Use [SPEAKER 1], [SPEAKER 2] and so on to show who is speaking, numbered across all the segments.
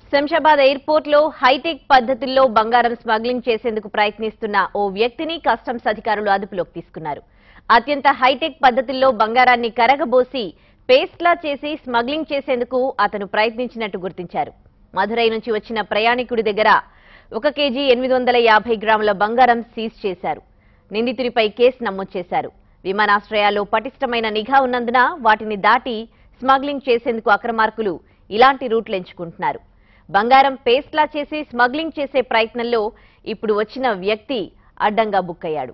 [SPEAKER 1] Shamshabad airport లో hitech పద్ధతుల్లో బంగారం స్మగ్లింగ్ చేసేందుకు ప్రయత్నిస్తున్న ఓ వ్యక్తిని కస్టమ్స్ అధికారులు అదుపులోకి తీసుకున్నారు అత్యంత హైటెక్ పద్ధతుల్లో బంగారాన్ని కరగబోసి పేస్ట్లా చేసి స్మగ్లింగ్ చేసేందుకు అతను ప్రయత్నించినట్టు గుర్తించారు మధురై నుంచి వచ్చిన ప్రయాణికుడి దగ్గర ఒక కేజీ ఎనిమిది వందల యాభై గ్రాముల బంగారం సీజ్ చేశారు నిందితుడిపై కేసు నమోదు చేశారు విమానాశ్రయాల్లో పటిష్టమైన నిఘా ఉన్నందున వాటిని దాటి స్మగ్లింగ్ చేసేందుకు అక్రమార్కులు ఇలాంటి రూట్లు ఎంచుకుంటున్నారు బంగారం పేస్ట్లా చేసి స్మగ్లింగ్ చేసే ప్రయత్నంలో ఇప్పుడు వచ్చిన వ్యక్తి అడ్డంగా బుక్కయ్యాడు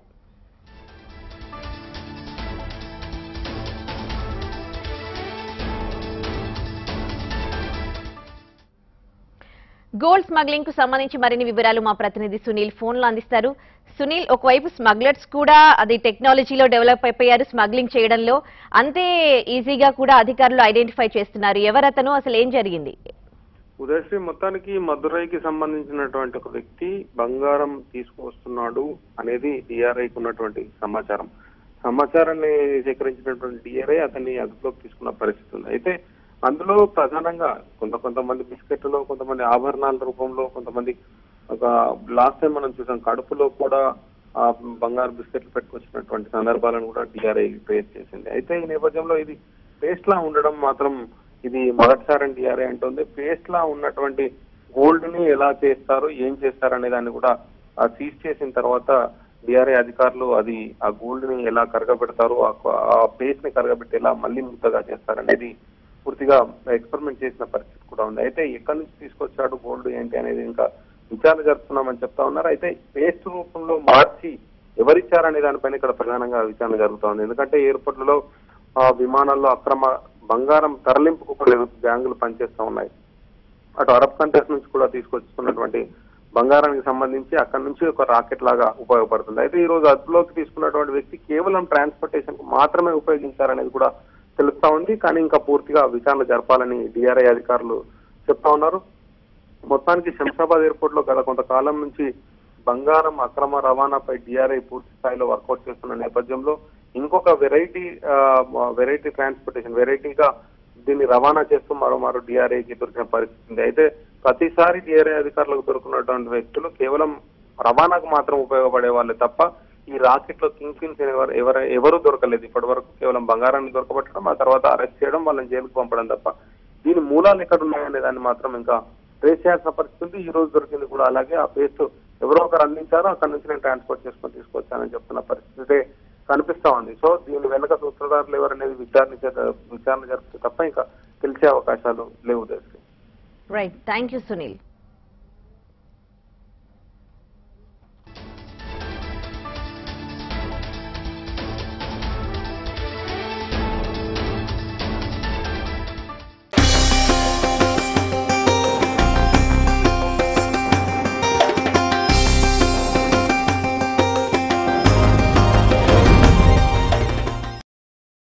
[SPEAKER 1] గోల్డ్ స్మగ్లింగ్ కు సంబంధించి మరిన్ని వివరాలు మా ప్రతినిధి సునీల్ ఫోన్ లో అందిస్తారు సునీల్ ఒకవైపు స్మగ్లర్స్ కూడా అది టెక్నాలజీలో డెవలప్ అయిపోయారు స్మగ్లింగ్ చేయడంలో అంతే ఈజీగా కూడా అధికారులు ఐడెంటిఫై చేస్తున్నారు ఎవరతను అసలు ఏం జరిగింది
[SPEAKER 2] ఉదయశ్రీ మొత్తానికి మదురైకి సంబంధించినటువంటి ఒక వ్యక్తి బంగారం తీసుకువస్తున్నాడు అనేది డిఆర్ఐకి ఉన్నటువంటి సమాచారం సమాచారాన్ని సేకరించినటువంటి డిఆర్ఐ అతన్ని అదుపులోకి తీసుకున్న పరిస్థితి ఉంది అయితే అందులో ప్రధానంగా కొంత కొంతమంది బిస్కెట్లో కొంతమంది ఆభరణాల రూపంలో కొంతమంది ఒక లాస్ట్ టైం మనం చూసాం కడుపులో కూడా ఆ బంగారు బిస్కెట్లు పెట్టుకొచ్చినటువంటి సందర్భాలను కూడా డిఆర్ఐ ట్రేస్ చేసింది అయితే ఈ నేపథ్యంలో ఇది పేస్ట్ లా ఉండడం మాత్రం ఇది మొదటిసారి డిఆర్ఐ అంటుంది పేస్ట్ లా ఉన్నటువంటి గోల్డ్ ని ఎలా చేస్తారు ఏం చేస్తారు అనే దాన్ని కూడా సీజ్ చేసిన తర్వాత డిఆర్ఐ అధికారులు అది ఆ గోల్డ్ ని ఎలా కరగబెడతారు ఆ- ఆ పేస్ట్ ని కరగబెట్టి ఎలా మళ్ళీ ముద్దగా చేస్తారనేది పూర్తిగా ఎక్స్పెరిమెంట్ చేసిన పరిస్థితి కూడా ఉంది అయితే ఎక్కడి నుంచి తీసుకొచ్చాడు గోల్డ్ ఏంటి అనేది ఇంకా విచారణ జరుపుతున్నామని చెప్తా ఉన్నారు అయితే పేస్ట్ రూపంలో మార్చి ఎవరిచ్చారనే దానిపైన ఇక్కడ ప్రధానంగా విచారణ జరుగుతా ఉంది ఎందుకంటే ఎయిర్పోర్ట్లలో ఆ విమానాల్లో అక్రమ బంగారం తరలింపుకు కొన్ని బ్యాంకులు పనిచేస్తా ఉన్నాయి అటు అరబ్ కంట్రీస్ నుంచి కూడా తీసుకొచ్చుకున్నటువంటి బంగారానికి సంబంధించి అక్కడ నుంచి ఒక రాకెట్ లాగా ఉపయోగపడుతుంది అయితే ఈ రోజు అదుపులోకి తీసుకున్నటువంటి వ్యక్తి కేవలం ట్రాన్స్పోర్టేషన్ కు మాత్రమే ఉపయోగించారనేది కూడా తెలుస్తా ఉంది కానీ ఇంకా పూర్తిగా విచారణ జరపాలని డిఆర్ఐ అధికారులు చెప్తా ఉన్నారు మొత్తానికి శంషాబాద్ ఎయిర్పోర్ట్ లో గత కొంతకాలం నుంచి బంగారం అక్రమ రవాణాపై డిఆర్ఐ పూర్తి స్థాయిలో వర్కౌట్ చేస్తున్న నేపథ్యంలో ఇంకొక వెరైటీ వెరైటీ ట్రాన్స్పోర్టేషన్ వెరైటీగా దీన్ని రవాణా చేస్తూ మరో మరో డిఆర్ఐకి దొరికిన పరిస్థితి ఉంది అయితే ప్రతిసారి డిఆర్ఐ అధికారులకు దొరుకున్నటువంటి వ్యక్తులు కేవలం రవాణాకు మాత్రం ఉపయోగపడే వాళ్ళే తప్ప ఈ రాకెట్ లో కింగ్ పిన్స్ ఎవరు ఎవరు ఎవరు దొరకలేదు ఇప్పటి వరకు కేవలం బంగారాన్ని దొరకబట్టడం ఆ తర్వాత అరెస్ట్ చేయడం వాళ్ళని జైలుకు పంపడం తప్ప దీని మూలాలు ఎక్కడ ఉన్నాయనే దాన్ని మాత్రం ఇంకా ట్రేస్ చేయాల్సిన పరిస్థితి ఉంది ఈ రోజు దొరికింది కూడా అలాగే ఆ పేస్ట్ ఎవరో ఒకరు అందించారో అక్కడ నుంచి నేను ట్రాన్స్పోర్ట్ చేసుకొని తీసుకొచ్చానని చెప్తున్న పరిస్థితి కనిపిస్తా ఉంది సో దీని వెనక సూత్రధారులు ఎవరనేది విచారణ చే- విచారణ జరిపితే తప్ప ఇంకా తెలిసే అవకాశాలు లేవు దేశం
[SPEAKER 1] రైట్ థ్యాంక్ యూ సునీల్